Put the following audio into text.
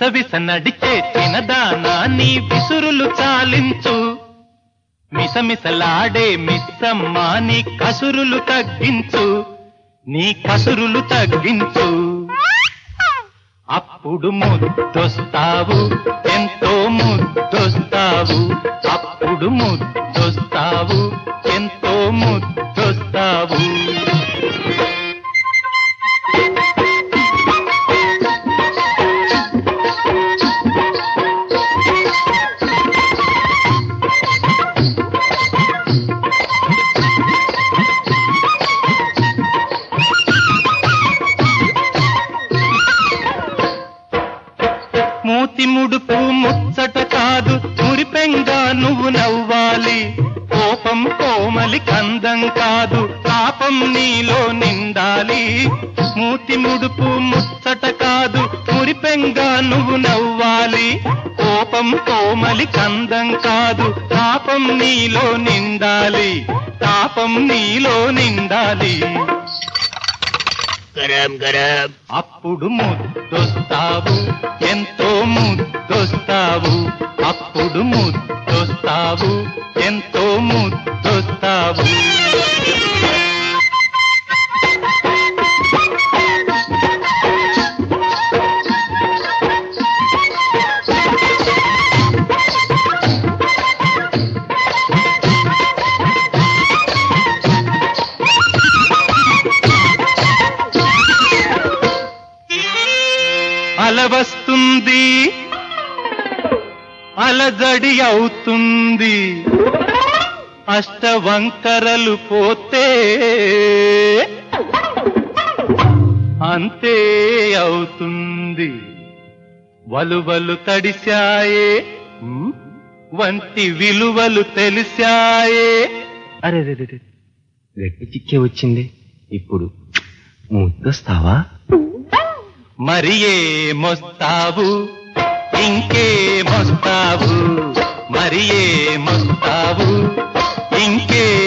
విసవిస నడిచే చిన్నదానా నీ విసురులు చాలించు మిసమిసలాడే మిస్సమ్మ నీ కసురులు తగ్గించు నీ కసురులు తగ్గించు అప్పుడు ముద్దొస్తావు ఎంతో ముద్దొస్తావు అప్పుడు ముద్దొస్తావు ఎంతో ముద్దొస్తావు మూతి ముడుపు ముచ్చట కాదు మురిపెంగా నువ్వు నవ్వాలి కోపం కోమలి కందం కాదు పాపం నీలో నిండాలి మూతి ముడుపు ముచ్చట కాదు మురిపెంగా నువ్వు నవ్వాలి కోపం కోమలి కందం కాదు పాపం నీలో నిండాలి పాపం నీలో నిండాలి గరం గరం అప్పుడు ముద్దొస్తావు ఎంతో ముద్దొస్తావు అప్పుడు ముద్దొస్తావు ఎంతో ముద్దొస్తావు అల వస్తుంది అలజడి అవుతుంది అష్టవంకరలు పోతే అంతే అవుతుంది వలువలు తడిశాయే ఉమ్, వంటి విలువలు తెలిసాయే అరే రే రే రే. గట్టి చిక్కే వచ్చింది ఇప్పుడు ముద్దొస్తావా మరి మోస్తావు ఇంకే మోస్తావు మరి మోస్తావు ఇంకే